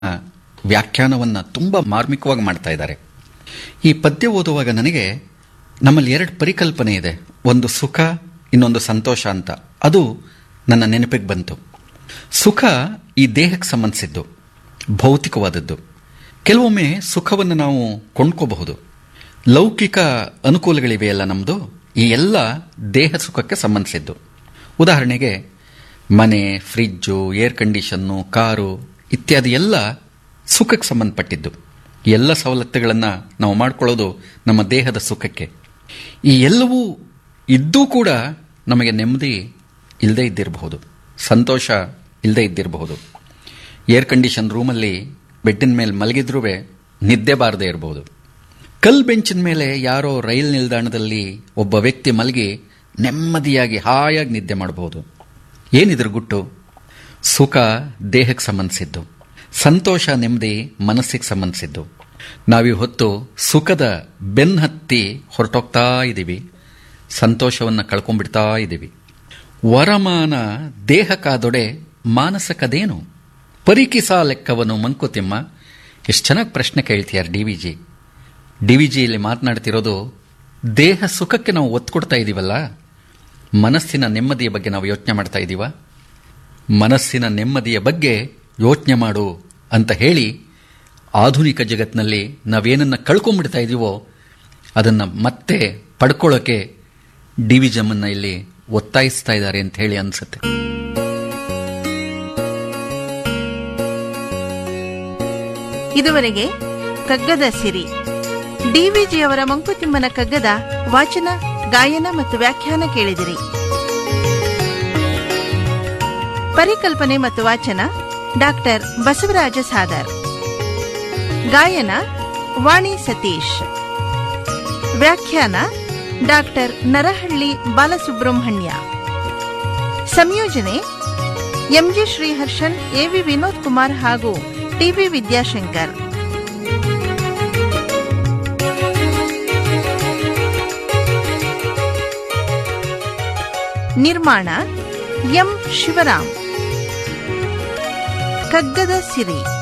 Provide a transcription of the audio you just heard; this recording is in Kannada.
ವ್ಯಾಖ್ಯಾನವನ್ನು ತುಂಬ ಮಾರ್ಮಿಕವಾಗಿ ಮಾಡ್ತಾ ಇದ್ದಾರೆ ಈ ಪದ್ಯ ಓದುವಾಗ ನನಗೆ ನಮ್ಮಲ್ಲಿ ಎರಡು ಪರಿಕಲ್ಪನೆ ಇದೆ ಒಂದು ಸುಖ ಇನ್ನೊಂದು ಸಂತೋಷ ಅಂತ ಅದು ನನ್ನ ನೆನಪಿಗೆ ಬಂತು ಸುಖ ಈ ದೇಹಕ್ಕೆ ಸಂಬಂಧಿಸಿದ್ದು ಭೌತಿಕವಾದದ್ದು ಕೆಲವೊಮ್ಮೆ ಸುಖವನ್ನು ನಾವು ಕೊಂಡ್ಕೋಬಹುದು ಲೌಕಿಕ ಅನುಕೂಲಗಳಿವೆಯಲ್ಲ ನಮ್ಮದು ಈ ಎಲ್ಲ ದೇಹ ಸುಖಕ್ಕೆ ಸಂಬಂಧಿಸಿದ್ದು ಉದಾಹರಣೆಗೆ ಮನೆ ಫ್ರಿಜ್ಜು ಏರ್ ಕಂಡೀಷನ್ನು ಕಾರು ಇತ್ಯಾದಿ ಎಲ್ಲ ಸುಖಕ್ಕೆ ಸಂಬಂಧಪಟ್ಟಿದ್ದು ಎಲ್ಲ ಸವಲತ್ತುಗಳನ್ನು ನಾವು ಮಾಡ್ಕೊಳ್ಳೋದು ನಮ್ಮ ದೇಹದ ಸುಖಕ್ಕೆ ಈ ಎಲ್ಲವೂ ಇದ್ದೂ ಕೂಡ ನಮಗೆ ನೆಮ್ಮದಿ ಇಲ್ಲದೇ ಇದ್ದಿರಬಹುದು ಸಂತೋಷ ಇಲ್ಲದೇ ಇದ್ದಿರಬಹುದು ಏರ್ ಕಂಡೀಷನ್ ರೂಮಲ್ಲಿ ಬೆಡ್ಡಿನ ಮೇಲೆ ಮಲಗಿದ್ರೂ ನಿದ್ದೆ ಬಾರದೇ ಇರಬಹುದು ಕಲ್ ಬೆಂಚಿನ ಮೇಲೆ ಯಾರೋ ರೈಲ್ ನಿಲ್ದಾಣದಲ್ಲಿ ಒಬ್ಬ ವ್ಯಕ್ತಿ ಮಲಗಿ ನೆಮ್ಮದಿಯಾಗಿ ಹಾಯಾಗಿ ನಿದ್ದೆ ಮಾಡಬಹುದು ಏನಿದ್ರ ಗುಟ್ಟು ಸುಖ ದೇಹಕ್ಕೆ ಸಂಬಂಧಿಸಿದ್ದು ಸಂತೋಷ ನೆಮ್ಮದಿ ಮನಸ್ಸಿಗೆ ಸಂಬಂಧಿಸಿದ್ದು ನಾವೀ ಹೊತ್ತು ಸುಖದ ಬೆನ್ನತ್ತಿ ಹೊರಟೋಗ್ತಾ ಇದ್ದೀವಿ ಸಂತೋಷವನ್ನು ಕಳ್ಕೊಂಡ್ಬಿಡ್ತಾ ಇದ್ದೀವಿ ವರಮಾನ ದೇಹಕ್ಕಾದೊಡೆ ಮಾನಸಕದೇನು ಪರಿಕಿಸ ಲೆಕ್ಕವನು ಮಂಕುತಿಮ್ಮ ಎಷ್ಟು ಚೆನ್ನಾಗಿ ಪ್ರಶ್ನೆ ಕೇಳ್ತೀಯಾರ D V G D V ಜಿಯಲ್ಲಿ ಮಾತನಾಡ್ತಿರೋದು ದೇಹ ಸುಖಕ್ಕೆ ನಾವು ಒತ್ತು ಕೊಡ್ತಾ ಇದ್ದೀವಲ್ಲ ಮನಸ್ಸಿನ ನೆಮ್ಮದಿಯ ಬಗ್ಗೆ ನಾವು ಯೋಚನೆ ಮಾಡ್ತಾ ಇದ್ದೀವ ಮನಸ್ಸಿನ ನೆಮ್ಮದಿಯ ಬಗ್ಗೆ ಯೋಚನೆ ಮಾಡು ಅಂತ ಹೇಳಿ ಆಧುನಿಕ ಜಗತ್ತಿನಲ್ಲಿ ನಾವೇನನ್ನ ಕಳ್ಕೊಂಡ್ಬಿಡ್ತಾ ಇದ್ದೀವೋ ಅದನ್ನು ಮತ್ತೆ ಪಡ್ಕೊಳ್ಳೋಕೆ ಡಿ ವಿ ಜಮ್ಮನ್ನ ಇಲ್ಲಿ ಒತ್ತಾಯಿಸ್ತಾ ಇದ್ದಾರೆ ಅಂತ ಹೇಳಿ ಅನ್ಸುತ್ತೆ ಇದುವರೆಗೆ ಕಗ್ಗದ ಸಿರಿ ಡಿವಿಜಿಯವರ ಮಂಕುತಿಮ್ಮನ ಕಗ್ಗದ ವಾಚನ ಗಾಯನ ಮತ್ತು ವ್ಯಾಖ್ಯಾನ ಕೇಳಿದಿರಿ ಪರಿಕಲ್ಪನೆ ಮತ್ತು ವಾಚನ ಡಾಕ್ಟರ್ ಬಸವರಾಜ ಸಾದರ್ ಗಾಯನ ವಾಣಿ ಸತೀಶ್ ವ್ಯಾಖ್ಯಾನ ಡಾಕ್ಟರ್ ನರಹಳ್ಳಿ ಬಾಲಸುಬ್ರಹ್ಮಣ್ಯ ಸಂಯೋಜನೆ ಎಂಜಿ ಶ್ರೀಹರ್ಷನ್ ಎವಿ ವಿನೋದ್ ಕುಮಾರ್ ಹಾಗೂ ಟಿವಿ ವಿದ್ಯಾಶಂಕರ್ ನಿರ್ಮಾಣ ಎಂ ಶಿವರಾಮ್ ಕಗ್ಗದ ಸಿರಿ